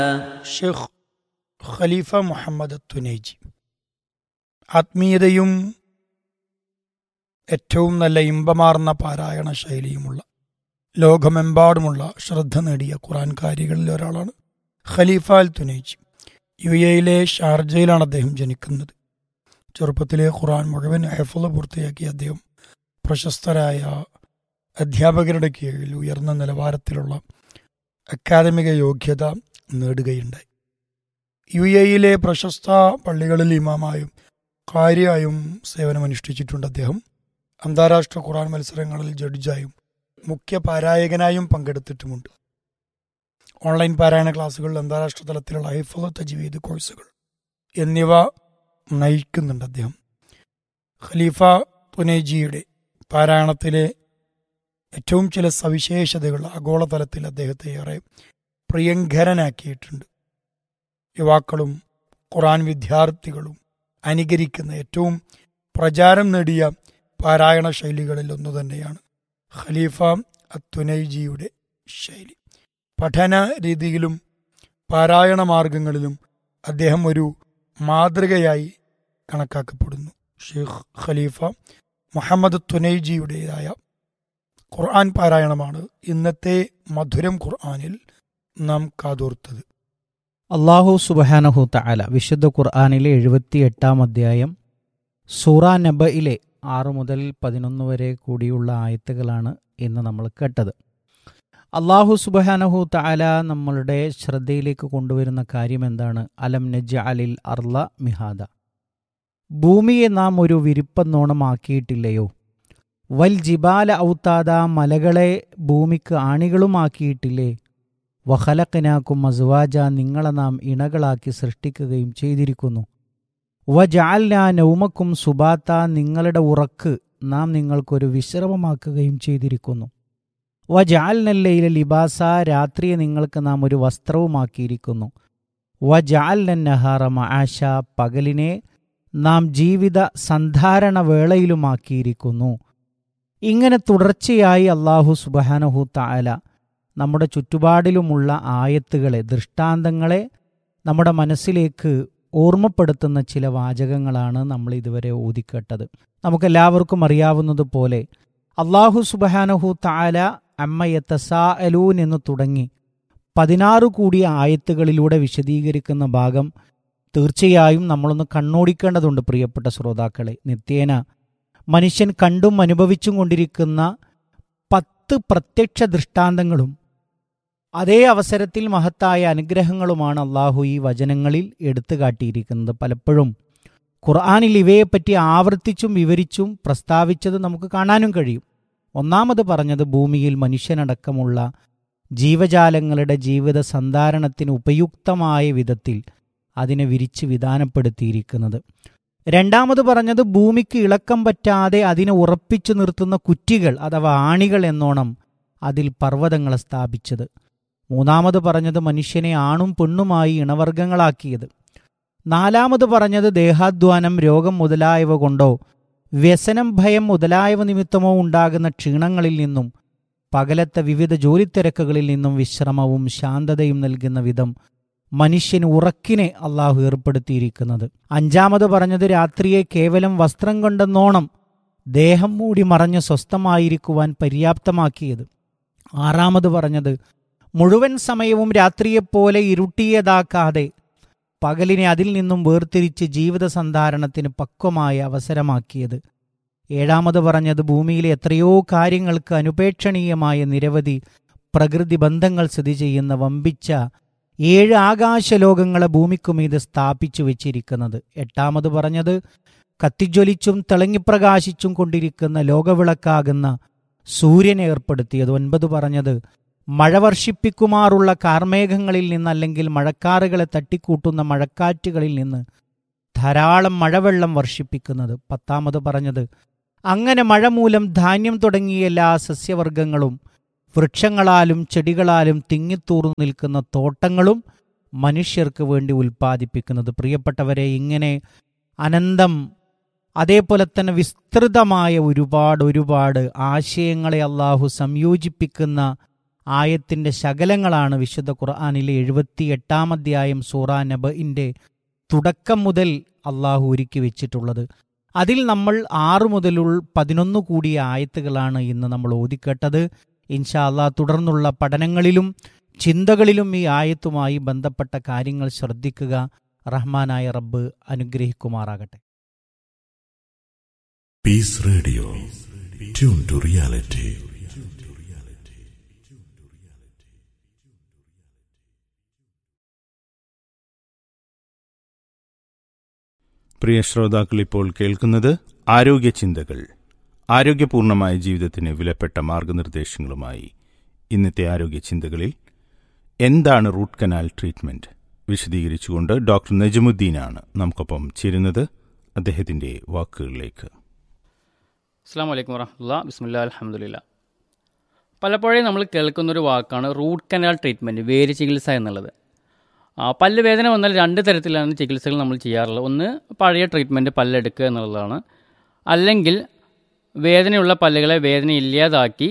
ഷെയ്ഖ് ഖലീഫ Muhammad Tunaiji ആത്മീയതയും ഏറ്റവും നല്ല ഇമ്പമാർന്ന പാരായണ ശൈലിയുമുള്ള ലോകമെമ്പാടുമുള്ള ശ്രദ്ധ നേടിയ ഖുറാൻകാരികളിൽ ഒരാളാണ് ഖലീഫ അൽ തുനൈജി യു എയിലെ ഷാർജയിലാണ് അദ്ദേഹം ജനിക്കുന്നത് ചെറുപ്പത്തിലെ ഖുറാൻ മുഴുവൻ ഹെഫുള് പൂർത്തിയാക്കിയ അദ്ദേഹം പ്രശസ്തരായ അധ്യാപകരുടെ കീഴിൽ ഉയർന്ന നിലവാരത്തിലുള്ള അക്കാദമിക യോഗ്യത നേടുകയുണ്ടായി യു എയിലെ പ്രശസ്ത പള്ളികളിൽ ഇമാമായും കാര്യായും സേവനമനുഷ്ഠിച്ചിട്ടുണ്ട് അദ്ദേഹം അന്താരാഷ്ട്ര ഖുറാൻ മത്സരങ്ങളിൽ ജഡ്ജായും മുഖ്യ പാരായകനായും പങ്കെടുത്തിട്ടുമുണ്ട് ഓൺലൈൻ പാരായണ ക്ലാസ്സുകൾ അന്താരാഷ്ട്ര തലത്തിലുള്ള ഹൈഫുൾ തജ്വീദ് കോഴ്സുകൾ എന്നിവ നയിക്കുന്നുണ്ട് അദ്ദേഹം ഖലീഫ തുനേജിയുടെ പാരായണത്തിലെ ഏറ്റവും ചില സവിശേഷതകൾ ആഗോളതലത്തിൽ അദ്ദേഹത്തെ ഏറെ പ്രിയങ്കരനാക്കിയിട്ടുണ്ട് യുവാക്കളും ഖുറാൻ വിദ്യാർത്ഥികളും അനുകരിക്കുന്ന ഏറ്റവും പ്രചാരം നേടിയ പാരായണ ശൈലികളിൽ ഒന്നു തന്നെയാണ് ഖലീഫ അത്തുനൈജിയുടെ ശൈലി പഠന രീതിയിലും പാരായണ മാർഗങ്ങളിലും അദ്ദേഹം ഒരു മാതൃകയായി കണക്കാക്കപ്പെടുന്നു ഷെയ്ഖ് ഖലീഫ മുഹമ്മദ് തുനൈജിയുടേതായ ഖുർആൻ പാരായണമാണ് ഇന്നത്തെ മധുരം ഖുർആനിൽ നാം കാതോർത്തത് അള്ളാഹു സുബഹാനഹു തആല വിശുദ്ധ ഖുർആാനിലെ എഴുപത്തി എട്ടാം അധ്യായം സൂറ നബയിലെ ആറ് മുതൽ പതിനൊന്ന് വരെ കൂടിയുള്ള ആയത്തുകളാണ് ഇന്ന് നമ്മൾ കേട്ടത് അള്ളാഹു സുബഹാനഹു തആല നമ്മളുടെ ശ്രദ്ധയിലേക്ക് കൊണ്ടുവരുന്ന കാര്യം എന്താണ് അലം നജ അലിൽ അർല മിഹാദ ഭൂമിയെ നാം ഒരു വിരിപ്പന്നോണമാക്കിയിട്ടില്ലയോ വൽ ജിബാല ഔത്താദ മലകളെ ഭൂമിക്ക് ആണികളുമാക്കിയിട്ടില്ലേ വഹലക്കനാക്കും മസ്വാജ നിങ്ങളെ നാം ഇണകളാക്കി സൃഷ്ടിക്കുകയും ചെയ്തിരിക്കുന്നു വജാൽന നൗമക്കും സുബാത്ത നിങ്ങളുടെ ഉറക്ക് നാം നിങ്ങൾക്കൊരു വിശ്രമമാക്കുകയും ചെയ്തിരിക്കുന്നു വജാൽനല്ലയിലെ ലിബാസ രാത്രിയെ നിങ്ങൾക്ക് നാം ഒരു വസ്ത്രവുമാക്കിയിരിക്കുന്നു വജാൽന നഹാറ മആശ പകലിനെ നാം ജീവിത സന്ധാരണ വേളയിലുമാക്കിയിരിക്കുന്നു ഇങ്ങനെ തുടർച്ചയായി അള്ളാഹു സുബഹാനഹു താല നമ്മുടെ ചുറ്റുപാടിലുമുള്ള ആയത്തുകളെ ദൃഷ്ടാന്തങ്ങളെ നമ്മുടെ മനസ്സിലേക്ക് ഓർമ്മപ്പെടുത്തുന്ന ചില വാചകങ്ങളാണ് നമ്മൾ ഇതുവരെ ഊതിക്കേട്ടത് നമുക്കെല്ലാവർക്കും അറിയാവുന്നതുപോലെ അള്ളാഹു സുബഹാനഹു താല അമ്മയത്തസാ അലൂൻ എന്ന് തുടങ്ങി പതിനാറ് കൂടിയ ആയത്തുകളിലൂടെ വിശദീകരിക്കുന്ന ഭാഗം തീർച്ചയായും നമ്മളൊന്ന് കണ്ണോടിക്കേണ്ടതുണ്ട് പ്രിയപ്പെട്ട ശ്രോതാക്കളെ നിത്യേന മനുഷ്യൻ കണ്ടും അനുഭവിച്ചും കൊണ്ടിരിക്കുന്ന പത്ത് പ്രത്യക്ഷ ദൃഷ്ടാന്തങ്ങളും അതേ അവസരത്തിൽ മഹത്തായ അനുഗ്രഹങ്ങളുമാണ് അള്ളാഹു ഈ വചനങ്ങളിൽ എടുത്തു കാട്ടിയിരിക്കുന്നത് പലപ്പോഴും ഖുർആാനിൽ ഇവയെപ്പറ്റി ആവർത്തിച്ചും വിവരിച്ചും പ്രസ്താവിച്ചത് നമുക്ക് കാണാനും കഴിയും ഒന്നാമത് പറഞ്ഞത് ഭൂമിയിൽ മനുഷ്യനടക്കമുള്ള ജീവജാലങ്ങളുടെ ജീവിത സന്ധാരണത്തിന് ഉപയുക്തമായ വിധത്തിൽ അതിനെ വിരിച്ച് വിധാനപ്പെടുത്തിയിരിക്കുന്നത് രണ്ടാമത് പറഞ്ഞത് ഭൂമിക്ക് ഇളക്കം പറ്റാതെ അതിനെ ഉറപ്പിച്ചു നിർത്തുന്ന കുറ്റികൾ അഥവാ ആണികൾ എന്നോണം അതിൽ പർവ്വതങ്ങളെ സ്ഥാപിച്ചത് മൂന്നാമത് പറഞ്ഞത് മനുഷ്യനെ ആണും പെണ്ണുമായി ഇണവർഗങ്ങളാക്കിയത് നാലാമത് പറഞ്ഞത് ദേഹാധ്വാനം രോഗം മുതലായവ കൊണ്ടോ വ്യസനം ഭയം മുതലായവ നിമിത്തമോ ഉണ്ടാകുന്ന ക്ഷീണങ്ങളിൽ നിന്നും പകലത്തെ വിവിധ ജോലിത്തിരക്കുകളിൽ നിന്നും വിശ്രമവും ശാന്തതയും നൽകുന്ന വിധം മനുഷ്യന് ഉറക്കിനെ അള്ളാഹു ഏർപ്പെടുത്തിയിരിക്കുന്നത് അഞ്ചാമത് പറഞ്ഞത് രാത്രിയെ കേവലം വസ്ത്രം കൊണ്ടെന്നോണം ദേഹം മൂടി മറഞ്ഞ് സ്വസ്ഥമായിരിക്കുവാൻ പര്യാപ്തമാക്കിയത് ആറാമത് പറഞ്ഞത് മുഴുവൻ സമയവും രാത്രിയെപ്പോലെ ഇരുട്ടിയതാക്കാതെ പകലിനെ അതിൽ നിന്നും വേർതിരിച്ച് ജീവിത സന്ധാരണത്തിന് പക്വമായ അവസരമാക്കിയത് ഏഴാമത് പറഞ്ഞത് ഭൂമിയിലെ എത്രയോ കാര്യങ്ങൾക്ക് അനുപേക്ഷണീയമായ നിരവധി പ്രകൃതി ബന്ധങ്ങൾ സ്ഥിതി ചെയ്യുന്ന വമ്പിച്ച ഏഴ് ആകാശലോകങ്ങളെ ഭൂമിക്കുമീത് സ്ഥാപിച്ചു വെച്ചിരിക്കുന്നത് എട്ടാമത് പറഞ്ഞത് കത്തിജ്വലിച്ചും തിളങ്ങിപ്രകാശിച്ചും കൊണ്ടിരിക്കുന്ന ലോകവിളക്കാകുന്ന സൂര്യനെ ഏർപ്പെടുത്തിയത് ഒൻപത് പറഞ്ഞത് മഴ വർഷിപ്പിക്കുമാറുള്ള കാർമേഘങ്ങളിൽ നിന്ന് അല്ലെങ്കിൽ മഴക്കാറുകളെ തട്ടിക്കൂട്ടുന്ന മഴക്കാറ്റുകളിൽ നിന്ന് ധാരാളം മഴവെള്ളം വർഷിപ്പിക്കുന്നത് പത്താമത് പറഞ്ഞത് അങ്ങനെ മഴ മൂലം ധാന്യം തുടങ്ങിയ എല്ലാ സസ്യവർഗങ്ങളും വൃക്ഷങ്ങളാലും ചെടികളാലും തിങ്ങിത്തൂർന്നു നിൽക്കുന്ന തോട്ടങ്ങളും മനുഷ്യർക്ക് വേണ്ടി ഉൽപ്പാദിപ്പിക്കുന്നത് പ്രിയപ്പെട്ടവരെ ഇങ്ങനെ അനന്തം അതേപോലെ തന്നെ വിസ്തൃതമായ ഒരുപാട് ഒരുപാട് ആശയങ്ങളെ അള്ളാഹു സംയോജിപ്പിക്കുന്ന ആയത്തിന്റെ ശകലങ്ങളാണ് വിശുദ്ധ ഖുർആാനിലെ എഴുപത്തി എട്ടാം അധ്യായം സൂറ നബഇന്റെ തുടക്കം മുതൽ അള്ളാഹു ഒരുക്കി വെച്ചിട്ടുള്ളത് അതിൽ നമ്മൾ ആറു മുതലുള്ള പതിനൊന്ന് കൂടിയ ആയത്തുകളാണ് ഇന്ന് നമ്മൾ ഓതിക്കേട്ടത് ഇൻഷാ അള്ളാ തുടർന്നുള്ള പഠനങ്ങളിലും ചിന്തകളിലും ഈ ആയത്തുമായി ബന്ധപ്പെട്ട കാര്യങ്ങൾ ശ്രദ്ധിക്കുക റഹ്മാനായ റബ്ബ് അനുഗ്രഹിക്കുമാറാകട്ടെ Peace Radio. Tune to reality. പ്രിയ ശ്രോതാക്കൾ ഇപ്പോൾ കേൾക്കുന്നത് ആരോഗ്യ ചിന്തകൾ ആരോഗ്യപൂർണമായ ജീവിതത്തിന് വിലപ്പെട്ട മാർഗനിർദ്ദേശങ്ങളുമായി ഇന്നത്തെ ആരോഗ്യ ചിന്തകളിൽ എന്താണ് റൂട്ട് കനാൽ ട്രീറ്റ്മെന്റ് വിശദീകരിച്ചുകൊണ്ട് ഡോക്ടർ നജമുദ്ദീനാണ് നമുക്കൊപ്പം ചേരുന്നത് അദ്ദേഹത്തിന്റെ വാക്കുകളിലേക്ക് അസ്സാം വലൈക്കും വറഹമുല്ല ബിസ്മില്ല അലഹമുല്ല പലപ്പോഴും നമ്മൾ കേൾക്കുന്നൊരു വാക്കാണ് റൂട്ട് കനാൽ ട്രീറ്റ്മെൻറ്റ് വേര് ചികിത്സ എന്നുള്ളത് ആ, പല്ല് വേദന വന്നാൽ രണ്ട് തരത്തിലാണ് ചികിത്സകൾ നമ്മൾ ചെയ്യാറുള്ളത് ഒന്ന് പഴയ ട്രീറ്റ്മെൻറ്റ് പല്ലെടുക്കുക എന്നുള്ളതാണ് അല്ലെങ്കിൽ വേദനയുള്ള പല്ലുകളെ വേദന ഇല്ലാതാക്കി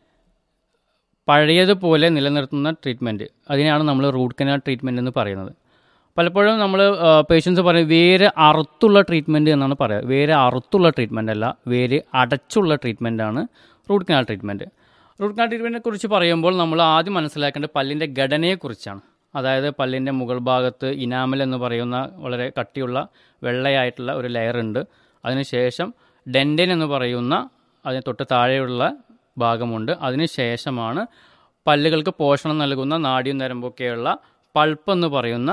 പഴയതുപോലെ നിലനിർത്തുന്ന ട്രീറ്റ്മെൻറ്റ് അതിനാണ് നമ്മൾ റൂട്ട് കനാൽ ട്രീറ്റ്മെൻറ്റ് എന്ന് പറയുന്നത് പലപ്പോഴും നമ്മൾ പേഷ്യൻസ് പറയും വേര് അറുത്തുള്ള ട്രീറ്റ്മെൻറ്റ് എന്നാണ് പറയുക വേര് അറുത്തുള്ള ട്രീറ്റ്മെൻ്റ് അല്ല വേര് അടച്ചുള്ള ട്രീറ്റ്മെൻറ്റാണ് root canal treatment root canal ട്രീറ്റ്മെൻറ്റിനെ കുറിച്ച് പറയുമ്പോൾ നമ്മൾ ആദ്യം മനസ്സിലാക്കേണ്ടത് പല്ലിൻ്റെ ഘടനയെക്കുറിച്ചാണ് അതായത് പല്ലിൻ്റെ മുകൾ ഭാഗത്ത് ഇനാമൽ എന്ന് പറയുന്ന വളരെ കട്ടിയുള്ള വെള്ളയായിട്ടുള്ള ഒരു ലെയർ ഉണ്ട് അതിനുശേഷം ഡെൻഡൻ എന്ന് പറയുന്ന അതിന് തൊട്ട് താഴെയുള്ള ഭാഗമുണ്ട് അതിനുശേഷമാണ് പല്ലുകൾക്ക് പോഷണം നൽകുന്ന നാടിയും നരമ്പൊക്കെയുള്ള പൾപ്പ് എന്ന് പറയുന്ന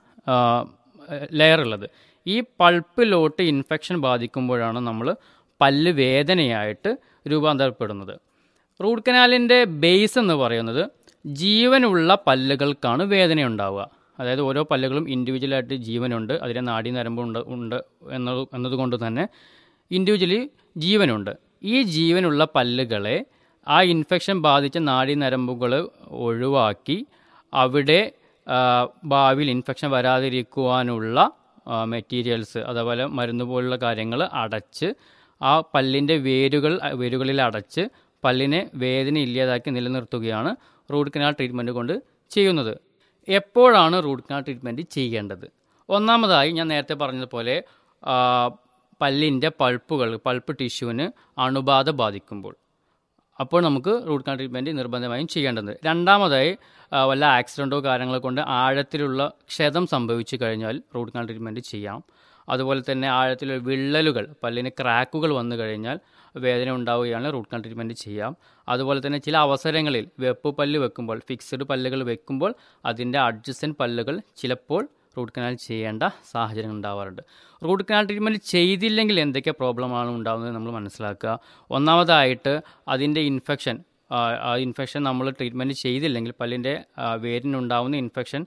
ലെയർ ഉള്ളത് ഈ പൾപ്പിലോട്ട് ഇൻഫെക്ഷൻ ബാധിക്കുമ്പോഴാണ് നമ്മൾ പല്ല് വേദനയായിട്ട് രൂപാന്തരപ്പെടുന്നത് റൂട്ട് കനാലിൻ്റെ ബേസ് എന്ന് പറയുന്നത് ജീവനുള്ള പല്ലുകൾക്കാണ് വേദന ഉണ്ടാവുക അതായത് ഓരോ പല്ലുകളും ഇൻഡിവിജ്വലായിട്ട് ജീവനുണ്ട് അതിൻ്റെ നാഡി നരമ്പുണ്ട് ഉണ്ട് എന്നത് എന്നതുകൊണ്ട് തന്നെ ഇൻഡിവിജ്വലി ജീവനുണ്ട് ഈ ജീവനുള്ള പല്ലുകളെ ആ ഇൻഫെക്ഷൻ ബാധിച്ച നാഡി നരമ്പുകൾ ഒഴിവാക്കി അവിടെ ആ, ഭാവിയിൽ ഇൻഫെക്ഷൻ വരാതിരിക്കുവാനുള്ള മെറ്റീരിയൽസ് അതേപോലെ മരുന്ന് പോലുള്ള കാര്യങ്ങൾ അടച്ച് ആ പല്ലിൻ്റെ വേരുകൾ വേരുകളിൽ അടച്ച് പല്ലിനെ വേദന ഇല്ലാതാക്കി നിലനിർത്തുകയാണ് റൂട്ട് കനാൽ ട്രീറ്റ്മെൻറ്റ് കൊണ്ട് ചെയ്യുന്നത് എപ്പോഴാണ് റൂട്ട് കനാൽ ട്രീറ്റ്മെൻറ്റ് ചെയ്യേണ്ടത് ഒന്നാമതായി ഞാൻ നേരത്തെ പറഞ്ഞതുപോലെ ആ, പല്ലിൻ്റെ പൾപ്പുകൾ പൾപ്പ് ടിഷ്യൂവിന് അണുബാധ ബാധിക്കുമ്പോൾ അപ്പോൾ നമുക്ക് റൂട്ട് കനാൽ ട്രീറ്റ്മെൻറ്റ് നിർബന്ധമായും ചെയ്യേണ്ടത് രണ്ടാമതായി ആ, വല്ല ആക്സിഡൻറ്റോ കാര്യങ്ങളോ കൊണ്ട് ആഴത്തിലുള്ള ക്ഷതം സംഭവിച്ചു കഴിഞ്ഞാൽ റൂട്ട് കനാൽ ട്രീറ്റ്മെൻറ്റ് ചെയ്യാം അതുപോലെ തന്നെ ആഴത്തിലുള്ള വിള്ളലുകൾ പല്ലിന് ക്രാക്കുകൾ വന്നു കഴിഞ്ഞാൽ വേദന ഉണ്ടാവുകയാണ് റൂട്ട് കനാൽ ട്രീറ്റ്മെൻറ്റ് ചെയ്യാം അതുപോലെ തന്നെ ചില അവസരങ്ങളിൽ വെപ്പ് പല്ല് വെക്കുമ്പോൾ ഫിക്സഡ് പല്ലുകൾ വെക്കുമ്പോൾ അതിൻ്റെ അഡ്ജസ്റ്റൻ പല്ലുകൾ ചിലപ്പോൾ റൂട്ട് കനാൽ ചെയ്യേണ്ട സാഹചര്യം ഉണ്ടാവാറുണ്ട് റൂട്ട് കനാൽ ട്രീറ്റ്മെൻറ്റ് ചെയ്തില്ലെങ്കിൽ എന്തൊക്കെ പ്രോബ്ലമാണ് ഉണ്ടാകുന്നത് നമ്മൾ മനസ്സിലാക്കുക ഒന്നാമതായിട്ട് അതിൻ്റെ ഇൻഫെക്ഷൻ ആ ഇൻഫെക്ഷൻ നമ്മൾ ട്രീറ്റ്മെൻറ്റ് ചെയ്തില്ലെങ്കിൽ പല്ലിൻ്റെ ആ, വേരിനുണ്ടാവുന്ന ഇൻഫെക്ഷൻ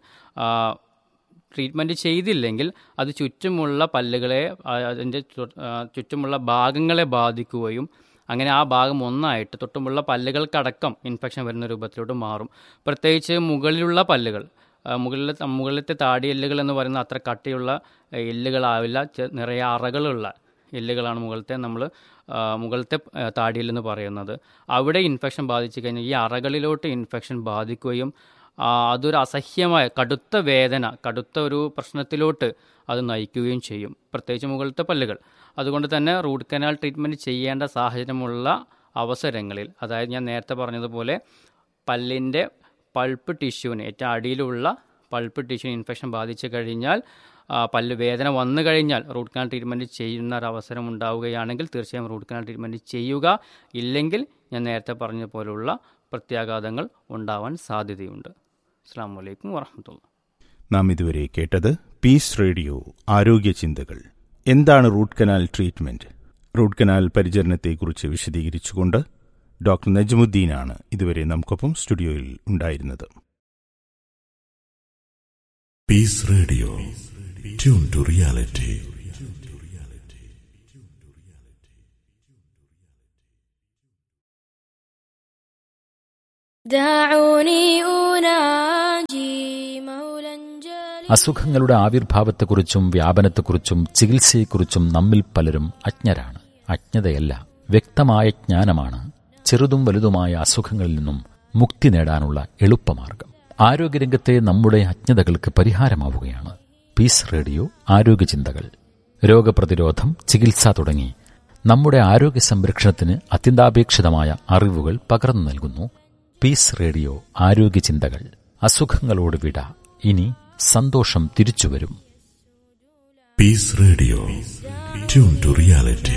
ട്രീറ്റ്മെൻറ്റ് ചെയ്തില്ലെങ്കിൽ അത് ചുറ്റുമുള്ള പല്ലുകളെ ആ, അതിൻ്റെ ചു- ആ, ചുറ്റുമുള്ള ഭാഗങ്ങളെ ബാധിക്കുകയും അങ്ങനെ ആ ഭാഗം ഒന്നായിട്ട് തൊട്ടുമുള്ള പല്ലുകൾക്കടക്കം ഇൻഫെക്ഷൻ വരുന്ന രൂപത്തിലോട്ട് മാറും പ്രത്യേകിച്ച് മുകളിലുള്ള പല്ലുകൾ ആ, മുകളിലത്തെ മുകളിലത്തെ താടി എല്ലുകൾ എന്ന് പറയുന്ന അത്ര കട്ടിയുള്ള ആ, എല്ലുകളാവില്ല ചെ- നിറയെ അറകളുള്ള എല്ലുകളാണ് മുകളിലത്തെ നമ്മൾ മുകളിലത്തെ ആ, താടിയെല്ലെന്ന് പറയുന്നത് അവിടെ ഇൻഫെക്ഷൻ ബാധിച്ചു കഴിഞ്ഞാൽ ഈ അറകളിലോട്ട് ഇൻഫെക്ഷൻ ബാധിക്കുകയും ആ, അതൊരു അസഹ്യമായ കടുത്ത വേദന കടുത്ത ഒരു പ്രശ്നത്തിലോട്ട് അത് നയിക്കുകയും ചെയ്യും പ്രത്യേകിച്ച് മുകളിലത്തെ പല്ലുകൾ അതുകൊണ്ട് തന്നെ റൂട്ട് കനാൽ ട്രീറ്റ്മെൻറ്റ് ചെയ്യേണ്ട സാഹചര്യമുള്ള അവസരങ്ങളിൽ അതായത് ഞാൻ നേരത്തെ പറഞ്ഞതുപോലെ പല്ലിൻ്റെ പൾപ്പ് ടിഷ്യൂവിന് ഏറ്റവും അടിയിലുള്ള പൾപ്പ് ടിഷ്യൂവിന് ഇൻഫെക്ഷൻ ബാധിച്ചു കഴിഞ്ഞാൽ ആ, പല്ല് വേദന വന്നു കഴിഞ്ഞാൽ റൂട്ട് കനാൽ ട്രീറ്റ്മെൻറ്റ് ചെയ്യുന്ന ഒരു അവസരം ഉണ്ടാവുകയാണെങ്കിൽ തീർച്ചയായും റൂട്ട് കനാൽ ട്രീറ്റ്മെൻറ്റ് ചെയ്യുക ഇല്ലെങ്കിൽ ഞാൻ നേരത്തെ പറഞ്ഞ പോലുള്ള പ്രത്യാഘാതങ്ങൾ ഉണ്ടാവാൻ സാധ്യതയുണ്ട് അസ്സാം വലൈക്കും വാഹമത്തുള്ള നാം ഇതുവരെ കേട്ടത് പീസ് റേഡിയോ ആരോഗ്യ ചിന്തകൾ എന്താണ് root canal treatment root canal പരിചരണത്തെക്കുറിച്ച് വിശദീകരിച്ചുകൊണ്ട് ഡോക്ടർ നജ്മുദ്ദീനാണ് ഇതുവരെ നമുക്കൊപ്പം സ്റ്റുഡിയോയിൽ ഉണ്ടായിരുന്നത് Peace Radio. Tune to reality. دعوني أناجي مولا جليلا അസുഖങ്ങളുടെ ആവിർഭാവത്തെക്കുറിച്ചും വ്യാപനത്തെക്കുറിച്ചും ചികിത്സയെക്കുറിച്ചും നമ്മിൽ പലരും അജ്ഞരാണ് അജ്ഞതയല്ല വ്യക്തമായ ജ്ഞാനമാണ് ചെറുതും വലുതുമായ അസുഖങ്ങളിൽ നിന്നും മുക്തി നേടാനുള്ള എളുപ്പമാർഗം ആരോഗ്യരംഗത്തെ നമ്മുടെ അജ്ഞതകൾക്ക് പരിഹാരമാവുകയാണ് പീസ് റേഡിയോ ആരോഗ്യചിന്തകൾ രോഗപ്രതിരോധം ചികിത്സ തുടങ്ങി നമ്മുടെ ആരോഗ്യ സംരക്ഷണത്തിന് അത്യന്താപേക്ഷിതമായ അറിവുകൾ പകർന്നു നൽകുന്നു പീസ് റേഡിയോ ആരോഗ്യചിന്തകൾ അസുഖങ്ങളോട് വിട ഇനി സന്തോഷം തിരിച്ചുവരും Peace Radio. Tune to reality.